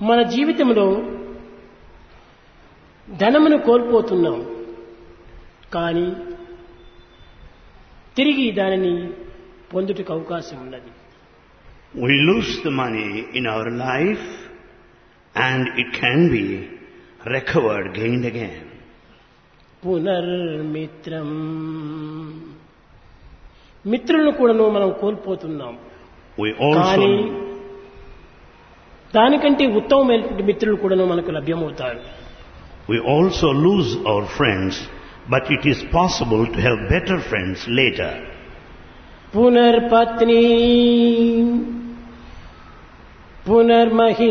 మన జీవితంలో ధనమును కోల్పోతున్నాం కానీ తిరిగి దానిని పొందుటకు అవకాశం ఉన్నది We lose the money in our life and it can be recovered, gained again. పునర్మిత్రం మిత్రులను కూడాను మనం కోల్పోతున్నాం We కానీ also, దానికంటే ఉత్తమమైనటువంటి మిత్రులు కూడాను మనకు లభ్యమవుతారు we also lose our friends, but it is possible to have better friends later. పునర్పత్ని పునర్మహీ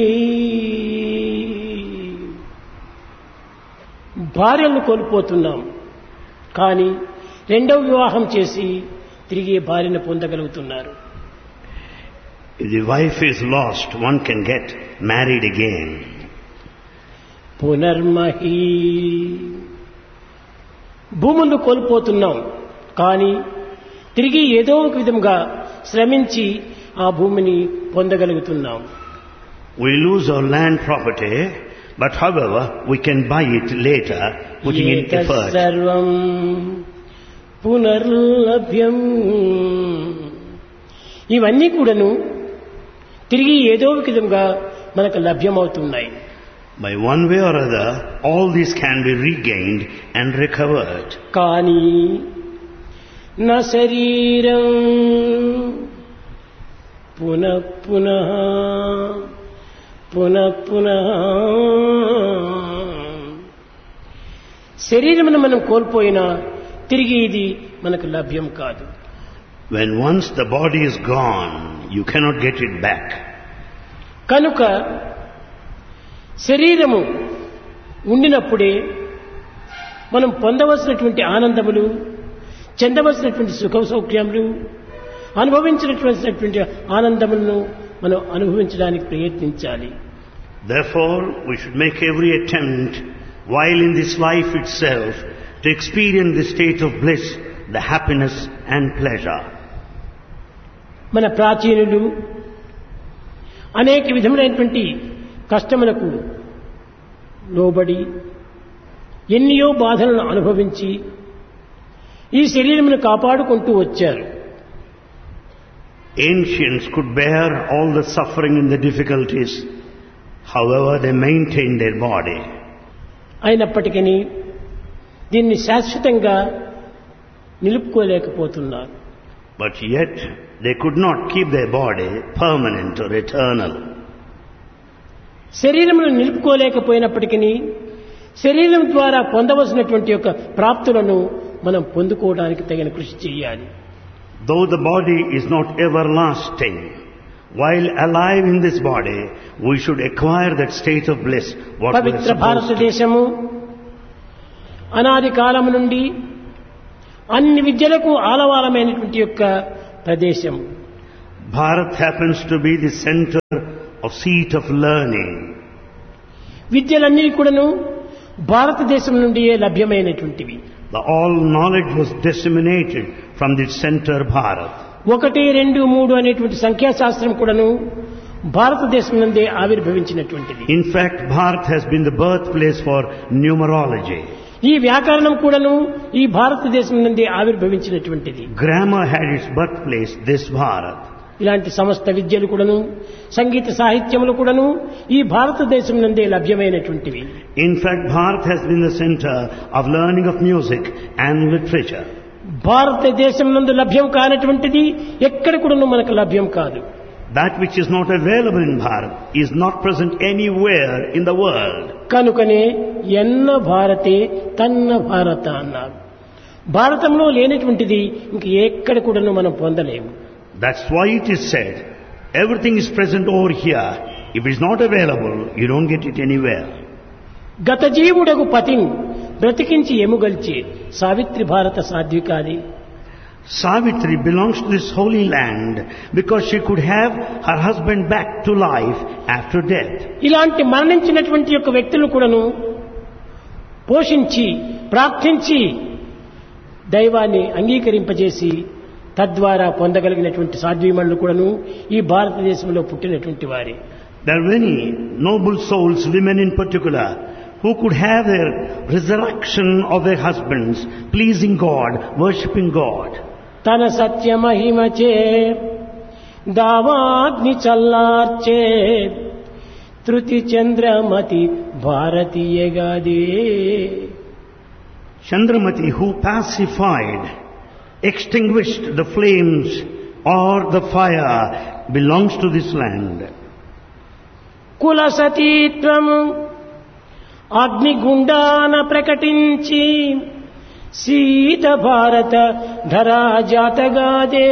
భార్యలను కోల్పోతున్నాం కానీ రెండవ వివాహం చేసి తిరిగి భార్యను పొందగలుగుతున్నారు If the wife is lost, one can get married again. పునర్మహీ భూములను కోల్పోతున్నాం కానీ తిరిగి ఏదో ఒక విధంగా శ్రమించి ఆ భూమిని పొందగలుగుతున్నాం We lose our land property, but however, we can buy it later, putting in effort. సర్వం పునర్లభ్యం ఇవన్నీ కూడాను తిరిగి ఏదో ఒక విధంగా మనకు లభ్యమవుతున్నాయి By one way or other, all these can be regained and recovered. కానీ నా శరీరం పునః పునః పునః పునః శరీరమును మనం కోల్పోయినా తిరిగి ఇది మనకు లభ్యం కాదు When once the body is gone, you cannot get it back. కనుక శరీరము ఉండినప్పుడే మనం పొందవలసినటువంటి ఆనందములు చెందవలసినటువంటి సుఖ సౌఖ్యములు అనుభవించినటువంటి ఆనందములను మనం అనుభవించడానికి ప్రయత్నించాలి Therefore, we should make every attempt, while in this life itself, to experience the state of bliss, the happiness and pleasure. మన ప్రాచీనులు అనేక విధములైనటువంటి కష్టములకు లోబడి ఎన్నో బాధలను అనుభవించి ఈ శరీరమును కాపాడుకుంటూ వచ్చారు Ancients could bear all the suffering and the difficulties, however they maintained their body. అయినప్పటికీ దీన్ని శాశ్వతంగా నిలుపుకోలేకపోతున్నారు But yet, they could not keep their body permanent or eternal. శరీరమును నిలుపుకోలేకపోయినప్పటికీ శరీరం ద్వారా పొందవలసినటువంటి యొక్క ప్రాప్తులను మనం పొందుకోవడానికి తగిన కృషి చేయాలి Though the body is not everlasting, while alive in this body, we should acquire that state of bliss, what we are Pavitra supposed to. భారతదేశము అనాది కాలము నుండి అన్ని విద్యలకు ఆలవాలమైనటువంటి యొక్క ప్రదేశం Bharat happens to be the center of seat of learning. విద్యలన్నీ కూడాను భారతదేశం నుండియే లభ్యమైనటువంటివి The all knowledge was disseminated from the center Bharat. ఒకటి రెండు మూడు అనేటువంటి సంఖ్యాశాస్త్రం కూడాను భారతదేశం నుండే ఆవిర్భవించినటువంటిది In fact, Bharat has been the birthplace for numerology. ఈ వ్యాకరణం కూడాను ఈ భారతదేశం నుండి ఆవిర్భవించినటువంటిది Grammar had its birthplace, this Bharat. ఇలాంటి సమస్త విద్యలు కూడాను సంగీత సాహిత్యములు కూడాను ఈ భారతదేశం నుండే లభ్యమైనటువంటివి In fact, Bharat has been the center of learning of music and literature. భారతదేశం నందు లభ్యం కానటువంటిది ఎక్కడ కూడాను మనకు లభ్యం కాదు That which is not available in Bharat is not present anywhere in the world. కనుకనే ఎన్న భారతే తన్న భారత అన్నారు భారతంలో లేనటువంటిది ఇంక ఎక్కడ కూడాను మనం పొందలేము That's why it is said, everything is present over here. If it's not available, you don't get it anywhere. గత జీవుడకు పతిం బ్రతికించి ఎముగల్చి సావిత్రి భారత సాధ్వికాది Savitri belongs to this holy land because she could have her husband back to life after death. ఇలాంటి మరణించినటువంటి యొక్క వ్యక్తులను కూడాను పోషించి ప్రార్థించి దైవాన్ని అంగీకరింపజేసి తద్వారా పొందగలిగినటువంటి సాధ్వీమణులు కూడాను ఈ భారతదేశంలో పుట్టినటువంటి వారే There are many noble souls, women in particular, who could have their resurrection of their husbands, pleasing God, worshipping God. తన సత్య మహిమచే దావాగ్ని చల్లార్చే తృతి Chandramati భారతీయగాదే Chandramati, who pacified, extinguished the flames or the fire, belongs to this land. కుల సతీత్వము అగ్నిగుండాన ప్రకటించి సీత భారత ధరా జాతగాదే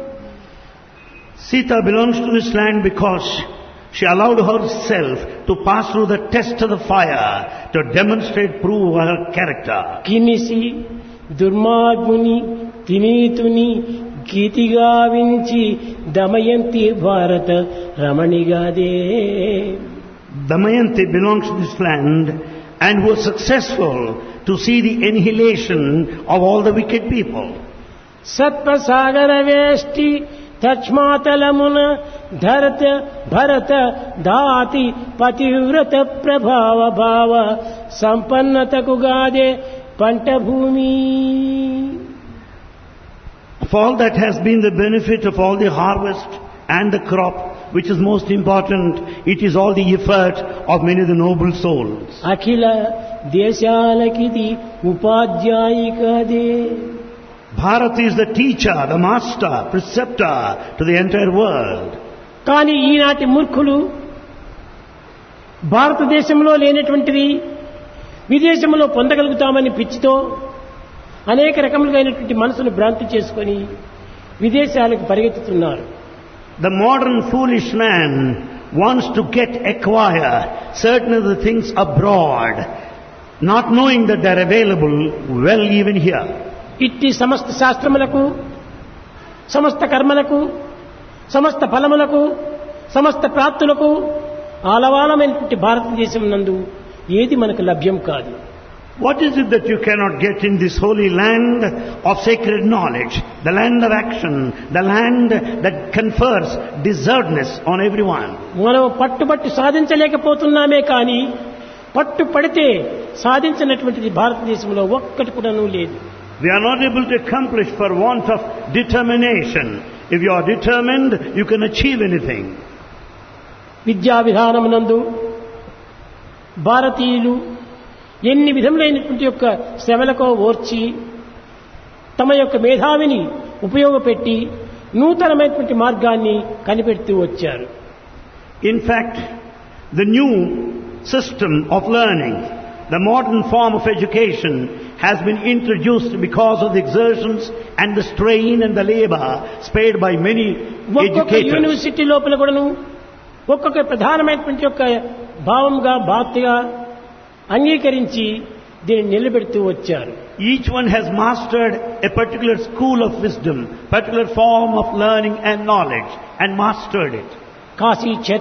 Sita belongs to this land because she allowed herself to pass through the test of the fire to demonstrate, prove her character. కినిసి దుర్మార్గుని తినీతుని గీతిగా వించి Damayanti భారత రమణిగాదే Damayanti belongs to this land and was successful to see the annihilation of all the wicked people. సత్వసాగర వేష్టి తచ్మాతలమున ధరత భరత దాతి పతివ్రత ప్రభావ భావ సంపన్నతకు గాదే పంట భూమి Of all that has been the benefit of all the harvest and the crop, which is most important, it is all the effort of many of the noble souls. Akhila దేశాలకిది ఉపాధ్యాయికదే Bharat is the teacher, the master, preceptor to the entire world. కానీ ఈనాటి మూర్ఖులు భారతదేశంలో లేనటువంటిది విదేశంలో పొందగలుగుతామని పిచ్చితో అనేక రకములైనటువంటి మనసును భ్రాంతి చేసుకొని విదేశాలకు పరిగెత్తుతున్నారు The modern foolish man wants to get, acquire certain of the things abroad, not knowing that they're available well even here. ఇట్టి సమస్త శాస్త్రములకు సమస్త కర్మలకు సమస్త ఫలములకు సమస్త ప్రాప్తులకు ఆలవాలమైనటువంటి భారతదేశం నందు ఏది మనకు లభ్యం కాదు What is it that you cannot get in this holy land of sacred knowledge, the land of action, the land that confers deservedness on everyone? మనం పట్టుబట్టి సాధించలేకపోతున్నామే కానీ పట్టు పడితే సాధించినటువంటిది భారతదేశంలో ఒక్కటి కూడాను లేదు We are not able to accomplish for want of determination. If you are determined, you can achieve anything. విద్యా విధానమునందు భారతీయులు ఎన్ని విధములైనటువంటి యొక్క శ్రమలకో ఓర్చి తమ యొక్క మేధావిని ఉపయోగపెట్టి నూతనమైనటువంటి మార్గాన్ని కనిపెడుతూ వచ్చారు In fact, the new system of learning, the modern form of education has been introduced because of the exertions and the strain and the labor spared by many ఒక్కొక్క educators. యూనివర్సిటీ లోపల కూడాను ఒక్కొక్క ప్రధానమైనటువంటి యొక్క భావంగా బాధ్యగా అంగీకరించి దీన్ని నిలబెడుతూ వచ్చారు Each one has mastered a particular school of wisdom, particular form of learning and knowledge and mastered it. Kashi